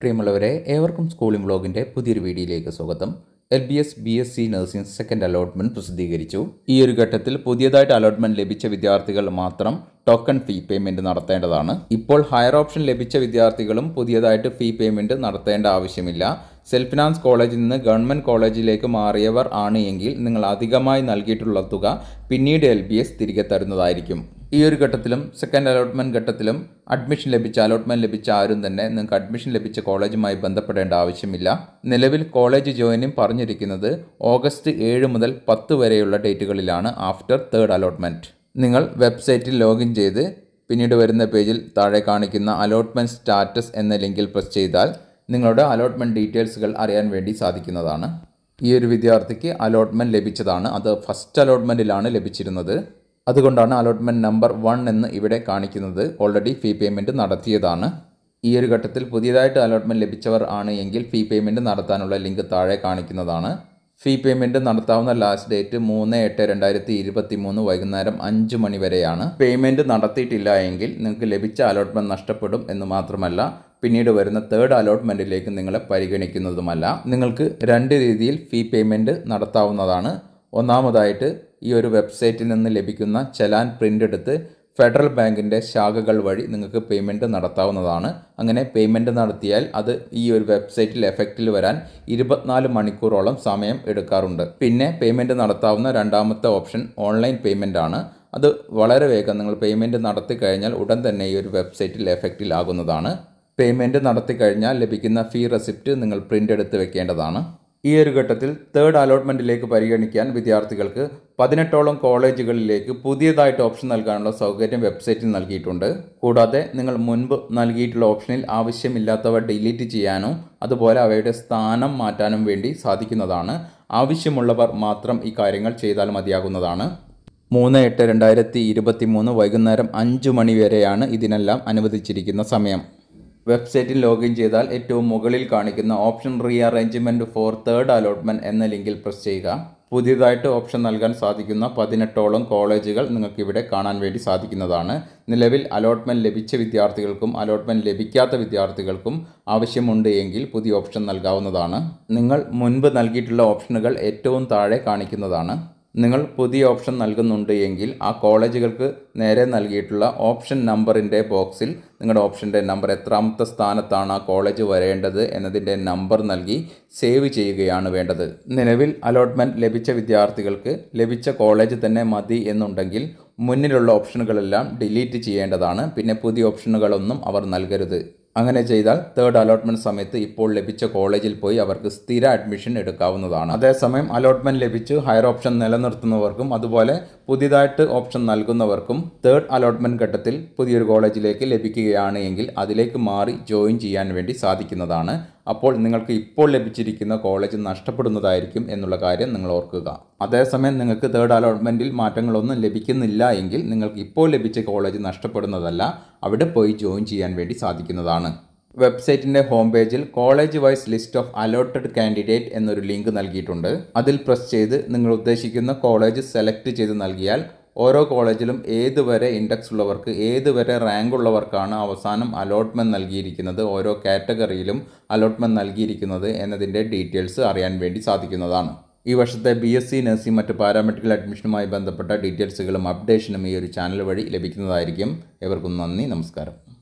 പ്രിയമുള്ളവരെ ഏവർക്കും സ്കൂളിംഗ് വ്ളോഗിൻ്റെ പുതിയൊരു വീഡിയോയിലേക്ക് സ്വാഗതം L B S B S C nursing second allotment പ്രസിദ്ധീകരിച്ചു ഈ ഒരു ഘട്ടത്തിൽ പുതിയതായിട്ട് അലോട്ട്മെന്റ് ലഭിച്ച വിദ്യാർത്ഥികൾ മാത്രം ടോക്കൺ ഫീ പേയ്മെന്റ് നടത്തേണ്ടതാണ് ഇപ്പോൾ ഹയർ ഓപ്ഷൻ ലഭിച്ച വിദ്യാർത്ഥികളും പുതിയതായിട്ട് ഫീ പേയ്മെന്റ് നടത്തേണ്ട ആവശ്യമില്ല സെൽഫ് ഫിനാൻസ് കോളേജിൽ നിന്ന് ഗവൺമെന്റ് കോളേജിലേക്ക് മാറിയവർ ആണ് എങ്കിൽ നിങ്ങൾ അധികമായി നൽകിയിട്ടുള്ള തുക പിന്നീട് എൽ ബി എസ് തിരികെ തരുന്നതായിരിക്കും ഈ ഒരു ഘട്ടത്തിലും സെക്കൻഡ് അലോട്ട്മെന്റ് ഘട്ടത്തിലും അഡ്മിഷൻ ലഭിച്ച അലോട്ട്മെന്റ് ലഭിച്ച ആരും തന്നെ നിങ്ങൾക്ക് അഡ്മിഷൻ ലഭിച്ച കോളേജുമായി ബന്ധപ്പെടേണ്ട ആവശ്യമില്ല നിലവിൽ കോളേജ് ജോയിനിങ് പറഞ്ഞിരിക്കുന്നത് ഓഗസ്റ്റ് ഏഴ് മുതൽ പത്ത് വരെയുള്ള ഡേറ്റുകളിലാണ് ആഫ്റ്റർ തേർഡ് അലോട്ട്മെന്റ് നിങ്ങൾ വെബ്സൈറ്റിൽ ലോഗിൻ ചെയ്ത് പിന്നീട് വരുന്ന പേജിൽ താഴെ കാണിക്കുന്ന അലോട്ട്മെന്റ് സ്റ്റാറ്റസ് എന്ന ലിങ്കിൽ പ്രസ് ചെയ്താൽ നിങ്ങളുടെ അലോട്ട്മെന്റ് ഡീറ്റെയിൽസുകൾ അറിയാൻ വേണ്ടി സാധിക്കുന്നതാണ് ഈ ഒരു വിദ്യാർത്ഥിക്ക് അലോട്ട്മെന്റ് ലഭിച്ചതാണ് അത് ഫസ്റ്റ് അലോട്ട്മെന്റിലാണ് ലഭിച്ചിരുന്നത് അതുകൊണ്ടാണ് അലോട്ട്മെന്റ് നമ്പർ വൺ എന്ന് ഇവിടെ കാണിക്കുന്നത് ഓൾറെഡി ഫീ പേയ്മെൻറ്റ് നടത്തിയതാണ് ഈ ഒരു ഘട്ടത്തിൽ പുതിയതായിട്ട് അലോട്ട്മെന്റ് ലഭിച്ചവർ ആണ് എങ്കിൽ ഫീ പേയ്മെൻറ്റ് നടത്താനുള്ള ലിങ്ക് താഴെ കാണിക്കുന്നതാണ് ഫീ പേയ്മെൻറ്റ് നടത്താവുന്ന ലാസ്റ്റ് ഡേറ്റ് മൂന്ന് എട്ട് രണ്ടായിരത്തി ഇരുപത്തി മൂന്ന് വൈകുന്നേരം അഞ്ച് മണി വരെയാണ് പേയ്മെൻറ്റ് നടത്തിയിട്ടില്ല എങ്കിൽ നിങ്ങൾക്ക് ലഭിച്ച അലോട്ട്മെന്റ് നഷ്ടപ്പെടും എന്ന് മാത്രമല്ല പിന്നീട് വരുന്ന തേർഡ് അലോട്ട്മെൻറ്റിലേക്ക് നിങ്ങളെ പരിഗണിക്കുന്നതുമല്ല നിങ്ങൾക്ക് രണ്ട് രീതിയിൽ ഫീ പേയ്മെൻറ്റ് നടത്താവുന്നതാണ് ഒന്നാമതായിട്ട് ഈ ഒരു വെബ്സൈറ്റിൽ നിന്ന് ലഭിക്കുന്ന ചലാൻ പ്രിൻ്റ് എടുത്ത് ഫെഡറൽ ബാങ്കിൻ്റെ ശാഖകൾ വഴി നിങ്ങൾക്ക് പേയ്മെൻറ്റ് നടത്താവുന്നതാണ് അങ്ങനെ പേയ്മെൻറ്റ് നടത്തിയാൽ അത് ഈ ഒരു വെബ്സൈറ്റിൽ എഫക്റ്റിൽ വരാൻ ഇരുപത്തിനാല് മണിക്കൂറോളം സമയം എടുക്കാറുണ്ട് പിന്നെ പേയ്മെൻറ്റ് നടത്താവുന്ന രണ്ടാമത്തെ ഓപ്ഷൻ ഓൺലൈൻ പേയ്മെൻ്റ് ആണ് അത് വളരെ വേഗം നിങ്ങൾ പേയ്മെൻറ്റ് നടത്തി കഴിഞ്ഞാൽ ഉടൻ തന്നെ ഈ ഒരു വെബ്സൈറ്റിൽ എഫക്റ്റിൽ ആകുന്നതാണ് പേയ്മെൻറ്റ് നടത്തി കഴിഞ്ഞാൽ ലഭിക്കുന്ന ഫീ റെസിപ്റ്റ് നിങ്ങൾ പ്രിൻ്റ് എടുത്ത് വെക്കേണ്ടതാണ് ഈ ഒരു ഘട്ടത്തിൽ തേർഡ് അലോട്ട്മെൻറ്റിലേക്ക് പരിഗണിക്കാൻ വിദ്യാർത്ഥികൾക്ക് പതിനെട്ടോളം കോളേജുകളിലേക്ക് പുതിയതായിട്ട് ഓപ്ഷൻ നൽകാനുള്ള സൗകര്യം വെബ്സൈറ്റിൽ നൽകിയിട്ടുണ്ട് കൂടാതെ നിങ്ങൾ മുൻപ് നൽകിയിട്ടുള്ള ഓപ്ഷനിൽ ആവശ്യമില്ലാത്തവ ഡിലീറ്റ് ചെയ്യാനും അതുപോലെ അവയുടെ സ്ഥാനം മാറ്റാനും വേണ്ടി സാധിക്കുന്നതാണ് ആവശ്യമുള്ളവർ മാത്രം ഈ കാര്യങ്ങൾ ചെയ്താൽ മതിയാകുന്നതാണ് മൂന്ന് എട്ട് രണ്ടായിരത്തി ഇരുപത്തി മൂന്ന് വൈകുന്നേരം അഞ്ച് മണി വരെയാണ് ഇതിനെല്ലാം അനുവദിച്ചിരിക്കുന്ന സമയം വെബ്സൈറ്റിൽ ലോഗിൻ ചെയ്താൽ ഏറ്റവും മുകളിൽ കാണിക്കുന്ന option rearrangement for third allotment എന്ന ലിങ്കിൽ പ്രസ് ചെയ്യുക പുതിയതായിട്ട് ഓപ്ഷൻ നൽകാൻ സാധിക്കുന്ന പതിനെട്ടോളം കോളേജുകൾ നിങ്ങൾക്ക് ഇവിടെ കാണാൻ വേണ്ടി സാധിക്കുന്നതാണ് നിലവിൽ അലോട്ട്മെൻറ്റ് ലഭിച്ച വിദ്യാർത്ഥികൾക്കും അലോട്ട്മെൻറ്റ് ലഭിക്കാത്ത വിദ്യാർത്ഥികൾക്കും ആവശ്യമുണ്ട് എങ്കിൽ പുതിയ ഓപ്ഷൻ നൽകാവുന്നതാണ് നിങ്ങൾ മുൻപ് നൽകിയിട്ടുള്ള ഓപ്ഷനുകൾ ഏറ്റവും താഴെ കാണിക്കുന്നതാണ് നിങ്ങൾ പുതിയ ഓപ്ഷൻ നൽകുന്നുണ്ട് എങ്കിൽ ആ കോളേജുകൾക്ക് നേരെ നൽകിയിട്ടുള്ള ഓപ്ഷൻ നമ്പറിൻ്റെ ബോക്സിൽ നിങ്ങളുടെ ഓപ്ഷൻ്റെ നമ്പർ എത്രാമത്തെ സ്ഥാനത്താണ് ആ കോളേജ് വരേണ്ടത് എന്നതിൻ്റെ നമ്പർ നൽകി സേവ് ചെയ്യുകയാണ് വേണ്ടത് നിലവിൽ അലോട്ട്മെൻറ്റ് ലഭിച്ച വിദ്യാർത്ഥികൾക്ക് ലഭിച്ച കോളേജ് തന്നെ മതി എന്നുണ്ടെങ്കിൽ മുന്നിലുള്ള ഓപ്ഷനുകളെല്ലാം ഡിലീറ്റ് ചെയ്യേണ്ടതാണ് പിന്നെ പുതിയ ഓപ്ഷനുകളൊന്നും അവർ നൽകരുത് അങ്ങനെ ചെയ്താൽ തേർഡ് അലോട്ട്മെന്റ് സമയത്ത് ഇപ്പോൾ ലഭിച്ച കോളേജിൽ പോയി അവർക്ക് സ്ഥിര അഡ്മിഷൻ എടുക്കാവുന്നതാണ് അതേസമയം അലോട്ട്മെന്റ് ലഭിച്ച് ഹയർ ഓപ്ഷൻ നിലനിർത്തുന്നവർക്കും അതുപോലെ പുതിയതായിട്ട് ഓപ്ഷൻ നൽകുന്നവർക്കും തേർഡ് അലോട്ട്മെന്റ് ഘട്ടത്തിൽ പുതിയൊരു കോളേജിലേക്ക് ലഭിക്കുകയാണ് എങ്കിൽ അതിലേക്ക് മാറി ജോയിൻ ചെയ്യാൻ വേണ്ടി സാധിക്കുന്നതാണ് അപ്പോൾ നിങ്ങൾക്ക് ഇപ്പോൾ ലഭിച്ചിരിക്കുന്ന കോളേജ് നഷ്ടപ്പെടുന്നതായിരിക്കും എന്നുള്ള കാര്യം നിങ്ങൾ ഓർക്കുക അതേസമയം നിങ്ങൾക്ക് തേർഡ് അലോട്ട്മെൻറ്റിൽ മാറ്റങ്ങളൊന്നും ലഭിക്കുന്നില്ല എങ്കിൽ നിങ്ങൾക്ക് ഇപ്പോൾ ലഭിച്ച കോളേജ് നഷ്ടപ്പെടുന്നതല്ല അവിടെ പോയി ജോയിൻ ചെയ്യാൻ വേണ്ടി സാധിക്കുന്നതാണ് വെബ്സൈറ്റിൻ്റെ ഹോം പേജിൽ college wise list of allotted candidate എന്നൊരു ലിങ്ക് നൽകിയിട്ടുണ്ട് അതിൽ പ്രസ് ചെയ്ത് നിങ്ങൾ ഉദ്ദേശിക്കുന്ന കോളേജ് സെലക്ട് ചെയ്ത് നൽകിയാൽ ഓരോ കോളേജിലും ഏതുവരെ ഇൻഡെക്സ് ഉള്ളവർക്ക് ഏതുവരെ റാങ്ക് ഉള്ളവർക്കാണ് അവസാനം അലോട്ട്മെൻറ്റ് നൽകിയിരിക്കുന്നത് ഓരോ കാറ്റഗറിയിലും അലോട്ട്മെൻറ്റ് നൽകിയിരിക്കുന്നത് എന്നതിൻ്റെ ഡീറ്റെയിൽസ് അറിയാൻ വേണ്ടി സാധിക്കുന്നതാണ് ഈ വർഷത്തെ ബി എസ് സി നഴ്സിംഗ് മറ്റ് പാരാമെഡിക്കൽ അഡ്മിഷനുമായി ബന്ധപ്പെട്ട ഡീറ്റെയിൽസുകളും അപ്ഡേഷനും ഈ ഒരു ചാനൽ വഴി ലഭിക്കുന്നതായിരിക്കും എവർക്കും നന്ദി നമസ്കാരം